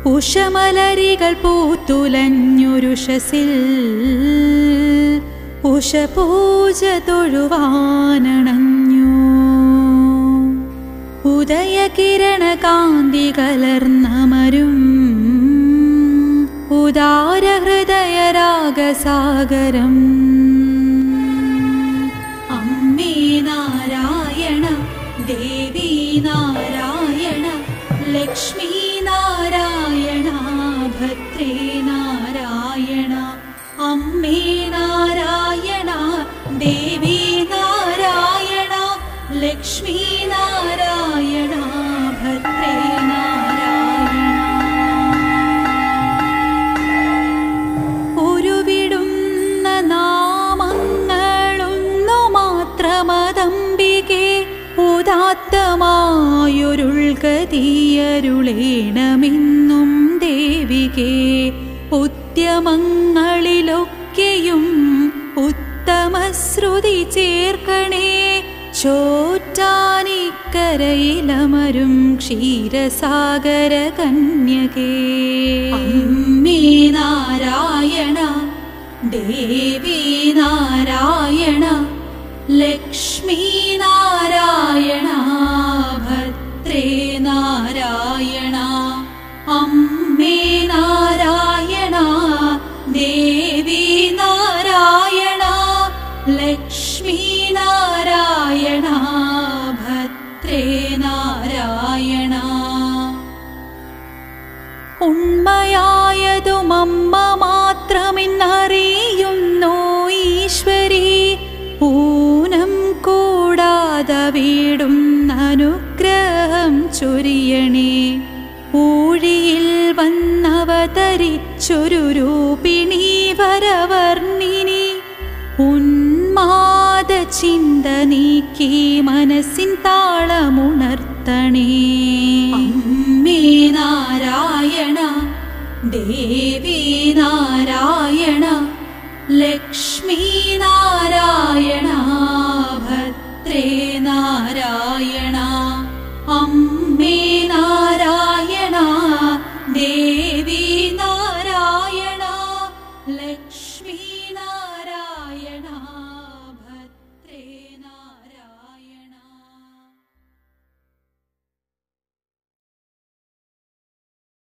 ഉഷമലരികൾ പൂത്തുലഞ്ഞുരുഷസിൽ ഉഷപൂജ തൊഴുവാനണഞ്ഞു ഉദയകിരണ കാന്തി കലർന്നമരും ഉദാരഹൃദയരാഗസാഗരം അമ്മേ നാരായണ ദേവി നാരായണ ലക്ഷ്മി നാരായണ ഭദ്രേ നാരായണ അമ്മേ നാരായണ ദേവി നാരായണ ലക്ഷ്മി നാരായണ ഭദ്രേ നാരായണ ഉരുവിടുന്ന നാമങ്ങളൊന്നു മാത്രമതമ്പികെ ഉദാത്തമായൊരുൾഗതിയരുളേണമെന്നും ദേവികെ ഉദ്യമങ്ങളിലൊക്കെയും ഉത്തമശ്രുതി ചേർക്കണേ ചോറ്റാനിക്കരയിലമരും ക്ഷീരസാഗര കന്യകേ അമ്മേ നാരായണ ദേവി നാരായണ ലക്ഷ്മി നാരായണ ഭദ്രേ നാരായണ അമ്മേ നാരായണ ദേവി നാരായണ ലക്ഷ്മി നാരായണ ഭദ്രേ നാരായണ ഉണ്മയായതും അമ്മ മാത്രമെന്നറിയുന്നു ഈശ്വരി ഊനം കൂടാതെ വീടും അനുഗ്രഹം ചൊരിയണേ ഊഴിയിൽ വന്നവതരിച്ചൊരു രൂപിണി വരവർണിനി ഉന്മാദ ചിന്ത നീക്കി മനസ്സിൻ താളമുണർത്തണേ അമ്മേ നാരായണ ദേവി നാരായണ ലക്ഷ്മി നാരായണ ഭദ്രേ നാരായണ